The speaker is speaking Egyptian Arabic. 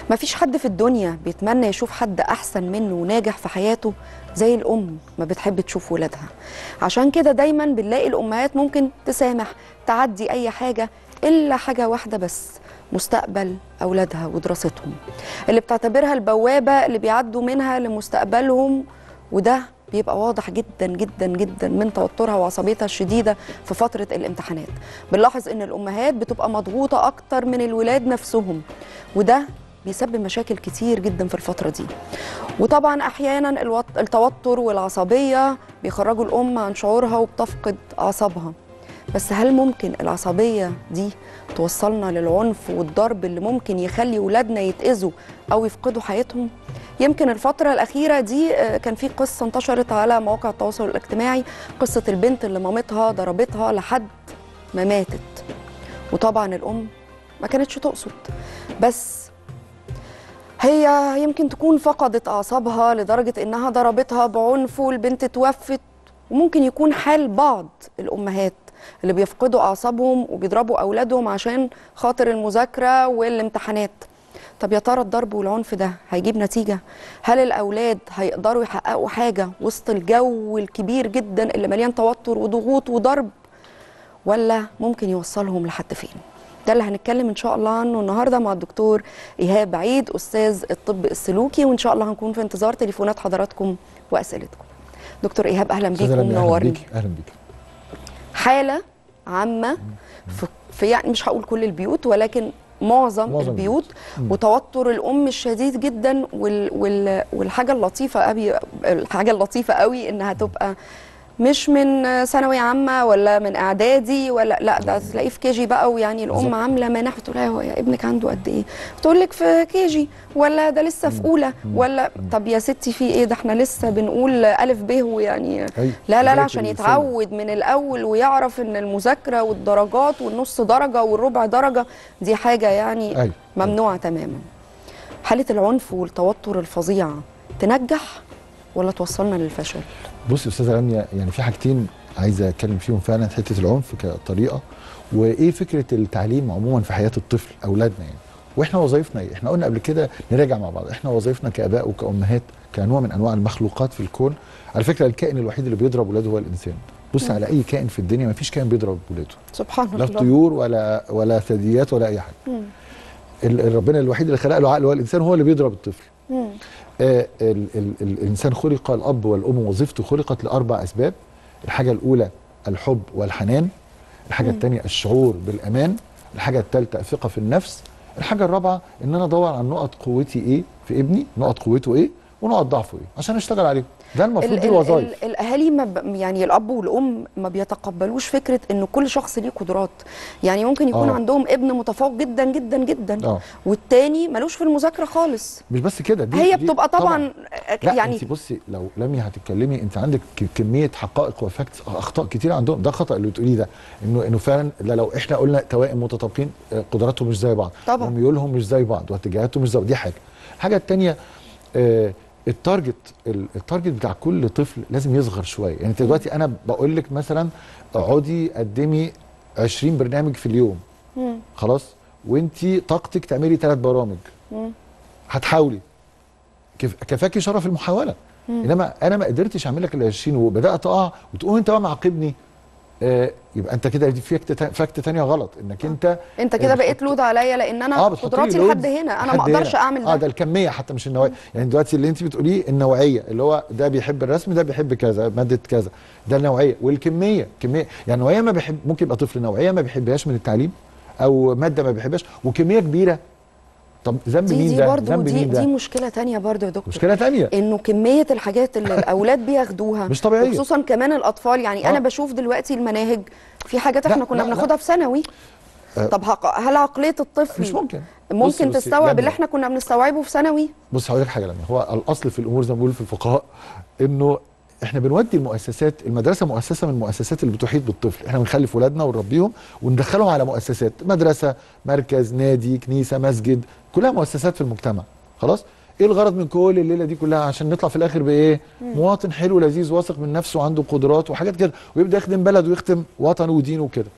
مفيش حد في الدنيا بيتمنى يشوف حد احسن منه وناجح في حياته زي الام ما بتحب تشوف ولادها عشان كده دايما بنلاقي الامهات ممكن تسامح تعدي اي حاجه الا حاجه واحده بس مستقبل اولادها ودراستهم اللي بتعتبرها البوابه اللي بيعدوا منها لمستقبلهم وده بيبقى واضح جدا جدا جدا من توترها وعصبيتها الشديده في فتره الامتحانات بنلاحظ ان الامهات بتبقى مضغوطه اكتر من الولاد نفسهم وده بيسبب مشاكل كتير جدا في الفتره دي وطبعا احيانا الوط- التوتر والعصبيه بيخرجوا الام عن شعورها وبتفقد اعصابها بس هل ممكن العصبيه دي توصلنا للعنف والضرب اللي ممكن يخلي ولادنا يتاذوا او يفقدوا حياتهم يمكن الفترة الأخيرة دي آه، كان في قصة انتشرت على مواقع التواصل الاجتماعي قصة البنت اللي مامتها ضربتها لحد ما ماتت وطبعا الأم ما كانتش تقصد بس هي يمكن تكون فقدت أعصابها لدرجة إنها ضربتها بعنف والبنت توفت وممكن يكون حال بعض الأمهات اللي بيفقدوا أعصابهم وبيضربوا أولادهم عشان خاطر المذاكرة والامتحانات طب يا ترى الضرب والعنف ده هيجيب نتيجة؟ هل الأولاد هيقدروا يحققوا حاجة وسط الجو الكبير جدا اللي مليان توتر وضغوط وضرب؟ ولا ممكن يوصلهم لحد فين؟ ده اللي هنتكلم ان شاء الله عنه النهارده مع الدكتور ايهاب عيد استاذ الطب السلوكي وان شاء الله هنكون في انتظار تليفونات حضراتكم واسئلتكم. دكتور ايهاب اهلا بيك أستاذة لميا، اهلا ومنورني. بيك اهلا بيك حاله عامه في, في يعني مش هقول كل البيوت ولكن معظم, معظم البيوت مم. وتوتر الام الشديد جدا وال وال والحاجه اللطيفه قوي الحاجه اللطيفه قوي انها تبقى مش من ثانوي عامه ولا من اعدادي ولا لا ده تلاقيه في كيجي بقى ويعني الام بالظبط. عامله مناح بتقول لها هو يا ابنك عنده قد ايه؟ بتقول لك في كيجي ولا ده لسه في اولى ولا طب يا ستي في ايه ده احنا لسه بنقول الف ب ويعني أي. لا لا لا بداية عشان السنة. يتعود من الاول ويعرف ان المذاكره والدرجات والنص درجه والربع درجه دي حاجه يعني أي. ممنوعه تماما حاله العنف والتوتر الفظيع تنجح ولا توصلنا للفشل بصي يا استاذه لميا يعني في حاجتين عايزه اتكلم فيهم فعلا حته العنف كطريقه وايه فكره التعليم عموما في حياه الطفل اولادنا يعني واحنا وظايفنا ايه؟ احنا قلنا قبل كده نراجع مع بعض احنا وظايفنا كاباء وكامهات كنوع من انواع المخلوقات في الكون على فكره الكائن الوحيد اللي بيضرب ولاده هو الانسان بص على اي كائن في الدنيا ما فيش كائن بيضرب ولاده سبحان لا الله طيور ولا ولا ثدييات ولا اي حاجه مم. ال- ربنا الوحيد اللي خلق له عقل هو الانسان هو اللي بيضرب الطفل مم. آه، ال ال ال الانسان خلق الاب والام وظيفته خلقت لاربع اسباب الحاجه الاولى الحب والحنان الحاجه الثانيه الشعور بالامان الحاجه الثالثه الثقه في النفس الحاجه الرابعه ان انا ادور عن نقط قوتي ايه في ابني نقط قوته ايه ونقط ضعفه ايه عشان اشتغل عليهم ده المفروض ال- دي ال- الوظائف ال- الاهالي ما ب... يعني الاب والام ما بيتقبلوش فكره ان كل شخص ليه قدرات يعني ممكن يكون آه. عندهم ابن متفوق جدا جدا جدا اه والتاني ملوش في المذاكره خالص مش بس كده دي هي دي بتبقى طبعا, لا يعني انت بصي لو لمي هتتكلمي انت عندك ك- كميه حقائق وفاكت اخطاء كتير عندهم ده خطا اللي بتقوليه ده انه انه فعلا لا لو احنا قلنا توائم متطابقين آه، قدراتهم مش زي بعض طبعا. وميولهم مش زي بعض واتجاهاتهم مش زي بعض دي حاجه الحاجه الثانيه آه التارجت ال- التارجت بتاع كل طفل لازم يصغر شويه يعني انت دلوقتي انا بقول لك مثلا اقعدي قدمي 20 برنامج في اليوم مم. خلاص وانت طاقتك تعملي ثلاث برامج مم. هتحاولي كف- كفاكي شرف المحاوله انما انا ما قدرتش اعمل لك ال 20 وبدات اقع وتقوم انت بقى معاقبني آه يبقى انت كده دي فيك تا- فاكت تانية غلط انك انت انت كده آه، بقيت بتحط- لود عليا لان انا اه بتحطي لي قدراتي لود لحد هنا انا ما لحد اقدرش هنا. اعمل اه ده ده الكميه حتى مش النوعيه يعني دلوقتي اللي انت بتقوليه النوعيه اللي هو ده بيحب الرسم ده بيحب كذا ماده كذا ده النوعيه والكميه كميه يعني نوعيه ما بيحب ممكن يبقى طفل نوعيه ما بيحبهاش من التعليم او ماده ما بيحبهاش وكميه كبيره طب ذنب دي مين دي ده برضو ذنب دي مين ده دي مشكله تانية برضو يا دكتور مشكله تانية انه كميه الحاجات اللي الاولاد بياخدوها مش طبيعية. خصوصا كمان الاطفال يعني انا آه. بشوف دلوقتي المناهج في حاجات لا، احنا كنا لا، لا. بناخدها في ثانوي آه. طب هق- هل عقليه الطفل مش ممكن ممكن بصي- بصي، تستوعب لما- اللي احنا كنا بنستوعبه في ثانوي بص هقول لك حاجه لما هو الاصل في الامور زي ما بيقولوا في الفقهاء انه احنا بنودي المؤسسات المدرسه مؤسسه من المؤسسات اللي بتحيط بالطفل احنا بنخلف ولادنا ونربيهم وندخلهم على مؤسسات مدرسه مركز نادي كنيسه مسجد كلها مؤسسات في المجتمع خلاص ايه الغرض من كل الليله دي كلها عشان نطلع في الاخر بايه مواطن حلو لذيذ واثق من نفسه وعنده قدرات وحاجات كده ويبدا يخدم بلده ويخدم وطنه ودينه وكده